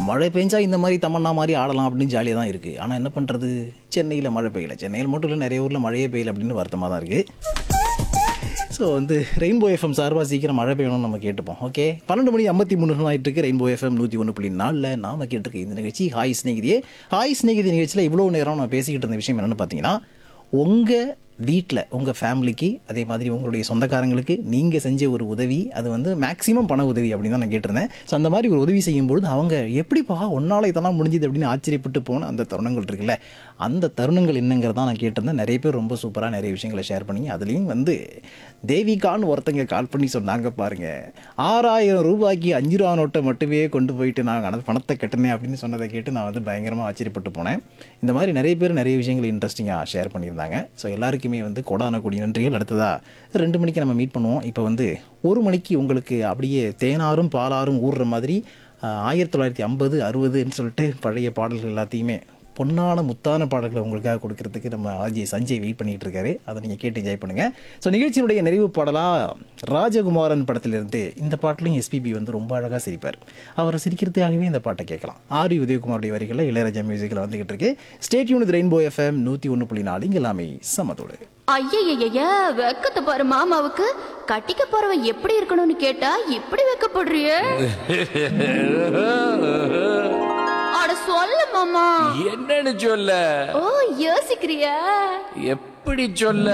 மழை பெஞ்சா இந்த மாதிரி தமன்னா மாதிரி ஆடலாம் அப்படின்னு ஜாலியாக தான் இருக்குது ஆனால் என்ன பண்ணுறது சென்னையில் மழை பெய்யல சென்னையில் மட்டும் இல்லை நிறைய ஊரில் மழையே பெய்யல அப்படின்னு வருத்தமாக தான் இருக்குது ஸோ வந்து ரெயின்போ எஃப்எம் சார்பாக சீக்கிரம் மழை பெய்யணும்னு நம்ம கேட்டுப்போம் ஓகே பன்னெண்டு மணி ஐம்பத்தி மூணு நிமிஷம் ஆயிட்டு இருக்கு ரெயின்போ எஃப்எம் நூற்றி ஒன்று புள்ளி நாலில் நாம கேட்டிருக்க இந்த நிகழ்ச்சி ஹாய் ஸ்நேகிதியே ஹாய் ஸ்நேகிதி நிகழ்ச்சியில் இவ்வளோ நேரம் நான் பேசிக்கிட்டு இருந்த விஷயம் என்னென்னு பார்த்தீங்கன்னா உங்கள் வீட்டில் உங்கள் ஃபேமிலிக்கு அதே மாதிரி உங்களுடைய சொந்தக்காரங்களுக்கு நீங்கள் செஞ்ச ஒரு உதவி அது வந்து மேக்ஸிமம் பண உதவி அப்படின்னு தான் நான் கேட்டிருந்தேன் ஸோ அந்த மாதிரி ஒரு உதவி செய்யும்பொழுது அவங்க எப்படிப்பா ஒன்னால இதெல்லாம் முடிஞ்சுது அப்படின்னு ஆச்சரியப்பட்டு போன அந்த தருணங்கள் இருக்குல்ல அந்த தருணங்கள் என்னங்கிறதான் நான் கேட்டிருந்தேன் நிறைய பேர் ரொம்ப சூப்பராக நிறைய விஷயங்களை ஷேர் பண்ணி அதுலேயும் வந்து தேவிகான்னு ஒருத்தங்க கால் பண்ணி சொன்னாங்க பாருங்க ஆறாயிரம் ரூபாய்க்கு அஞ்சு ரூபா நோட்டை மட்டுமே கொண்டு போயிட்டு நான் அந்த பணத்தை கட்டினேன் அப்படின்னு சொன்னதை கேட்டு நான் வந்து பயங்கரமாக ஆச்சரியப்பட்டு போனேன் இந்த மாதிரி நிறைய பேர் நிறைய விஷயங்கள் இன்ட்ரெஸ்டிங்காக ஷேர் பண்ணியிருந்தாங்க ஸோ எல்லாருக்குமே வந்து கொடான கொடி நன்றிகள் அடுத்ததா ரெண்டு மணிக்கு நம்ம மீட் பண்ணுவோம் இப்போ வந்து ஒரு மணிக்கு உங்களுக்கு அப்படியே தேனாரும் பாலாரும் ஊறுற மாதிரி ஆஹ், ஆயிரத்தி தொள்ளாயிரத்தி ஐம்பது அறுபதுன்னு சொல்லிட்டு பழைய பாடல்கள் எல்லாத்தையுமே பொன்னான முத்தான பாடல்களை உங்களுக்காக கொடுக்கறதுக்கு நம்ம ஆஜி சஞ்சய் வெயிட் பண்ணிட்டு இருக்காரு அதை நீங்கள் கேட்டு என்ஜாய் பண்ணுங்க ஸோ நிகழ்ச்சியினுடைய நிறைவு பாடலாக ராஜகுமாரன் படத்திலிருந்து இந்த பாட்டிலையும் எஸ்பிபி வந்து ரொம்ப அழகாக சிரிப்பார் அவரை சிரிக்கிறதுக்காகவே இந்த பாட்டை கேட்கலாம் ஆரி உதயகுமாருடைய வரிகளில் இளையராஜா மியூசிக்கில் வந்துகிட்டு இருக்கு ஸ்டேட் யூனிட் ரெயின்போ எஃப்எம் நூற்றி ஒன்று புள்ளி நாலு இங்கே எல்லாமே சமத்தோடு ஐயய்யய்ய வெக்கத்தை பாரு மாமாவுக்கு கட்டிக்க போறவன் எப்படி இருக்கணும்னு கேட்டா இப்படி வெக்கப்படுறியே அட சொல்ல மாமா என்னன்னு சொல்ல ஓ யோசிக்கிறியா எப்படி சொல்ல